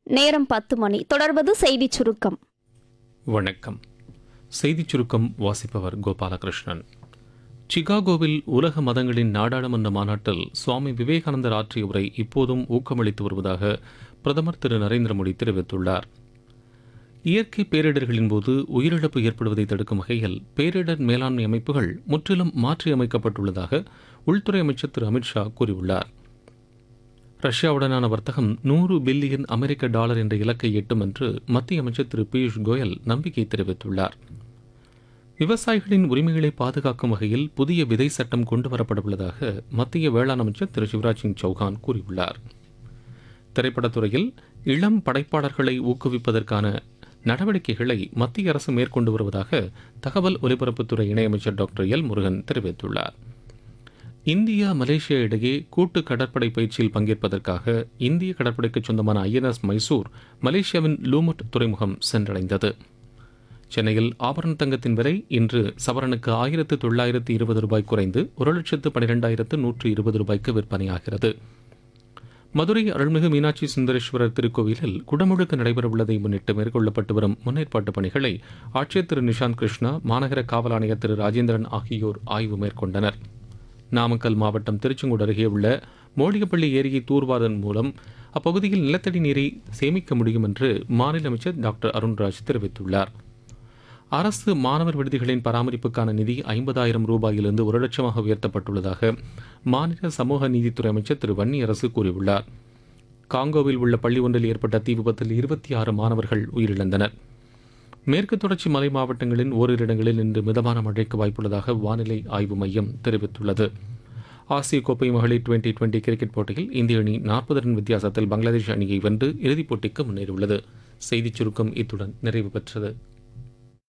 நேரம் பத்து மணி தொடர்வது செய்திச் சுருக்கம் வணக்கம் செய்திச் சுருக்கம் வாசிப்பவர் கோபாலகிருஷ்ணன் சிகாகோவில் உலக மதங்களின் நாடாளுமன்ற மாநாட்டில் சுவாமி விவேகானந்தர் ஆற்றிய உரை இப்போதும் ஊக்கமளித்து வருவதாக பிரதமர் திரு நரேந்திர மோடி தெரிவித்துள்ளார் இயற்கை பேரிடர்களின் போது உயிரிழப்பு ஏற்படுவதை தடுக்கும் வகையில் பேரிடர் மேலாண்மை அமைப்புகள் முற்றிலும் மாற்றியமைக்கப்பட்டுள்ளதாக உள்துறை அமைச்சர் திரு அமித்ஷா கூறியுள்ளார் ரஷ்யாவுடனான வர்த்தகம் நூறு பில்லியன் அமெரிக்க டாலர் என்ற இலக்கை எட்டும் என்று மத்திய அமைச்சர் திரு பியூஷ் கோயல் நம்பிக்கை தெரிவித்துள்ளார் விவசாயிகளின் உரிமைகளை பாதுகாக்கும் வகையில் புதிய விதை சட்டம் கொண்டு வரப்படவுள்ளதாக மத்திய வேளாண் அமைச்சர் திரு சிவராஜ் சிங் சௌகான் கூறியுள்ளார் திரைப்படத்துறையில் இளம் படைப்பாளர்களை ஊக்குவிப்பதற்கான நடவடிக்கைகளை மத்திய அரசு மேற்கொண்டு வருவதாக தகவல் ஒலிபரப்புத்துறை இணையமைச்சர் டாக்டர் எல் முருகன் தெரிவித்துள்ளார் இந்தியா மலேசியா இடையே கூட்டு கடற்படை பயிற்சியில் பங்கேற்பதற்காக இந்திய கடற்படைக்கு சொந்தமான ஐஎன்எஸ் மைசூர் மலேசியாவின் லூமுட் துறைமுகம் சென்றடைந்தது சென்னையில் ஆபரண தங்கத்தின் விலை இன்று சவரனுக்கு ஆயிரத்து தொள்ளாயிரத்து இருபது ரூபாய் குறைந்து ஒரு லட்சத்து பனிரெண்டாயிரத்து நூற்று இருபது ரூபாய்க்கு விற்பனையாகிறது மதுரை அருள்மிகு மீனாட்சி சுந்தரேஸ்வரர் திருக்கோவிலில் குடமுழுக்கு நடைபெறவுள்ளதை முன்னிட்டு மேற்கொள்ளப்பட்டு வரும் முன்னேற்பாட்டு பணிகளை ஆட்சியர் திரு நிஷாந்த் கிருஷ்ணா மாநகர காவல் ஆணையர் திரு ராஜேந்திரன் ஆகியோர் ஆய்வு மேற்கொண்டனர் நாமக்கல் மாவட்டம் திருச்செங்கோடு அருகே உள்ள மோடிகப்பள்ளி ஏரியை தூர்வாதன் மூலம் அப்பகுதியில் நிலத்தடி நீரை சேமிக்க முடியும் என்று மாநில அமைச்சர் டாக்டர் அருண்ராஜ் தெரிவித்துள்ளார் அரசு மாணவர் விடுதிகளின் பராமரிப்புக்கான நிதி ஐம்பதாயிரம் ரூபாயிலிருந்து ஒரு லட்சமாக உயர்த்தப்பட்டுள்ளதாக மாநில சமூக நீதித்துறை அமைச்சர் திரு வன்னியரசு கூறியுள்ளார் காங்கோவில் உள்ள பள்ளி ஒன்றில் ஏற்பட்ட தீ விபத்தில் இருபத்தி ஆறு மாணவர்கள் உயிரிழந்தனர் மேற்கு தொடர்ச்சி மலை மாவட்டங்களின் ஓரிரு இடங்களில் இன்று மிதமான மழைக்கு வாய்ப்புள்ளதாக வானிலை ஆய்வு மையம் தெரிவித்துள்ளது ஆசிய கோப்பை மகளிர் டுவெண்டி டுவெண்டி கிரிக்கெட் போட்டியில் இந்திய அணி நாற்பது ரன் வித்தியாசத்தில் பங்களாதேஷ் அணியை வென்று இறுதிப் போட்டிக்கு முன்னேறியுள்ளது செய்திச் சுருக்கம் இத்துடன் நிறைவு பெற்றது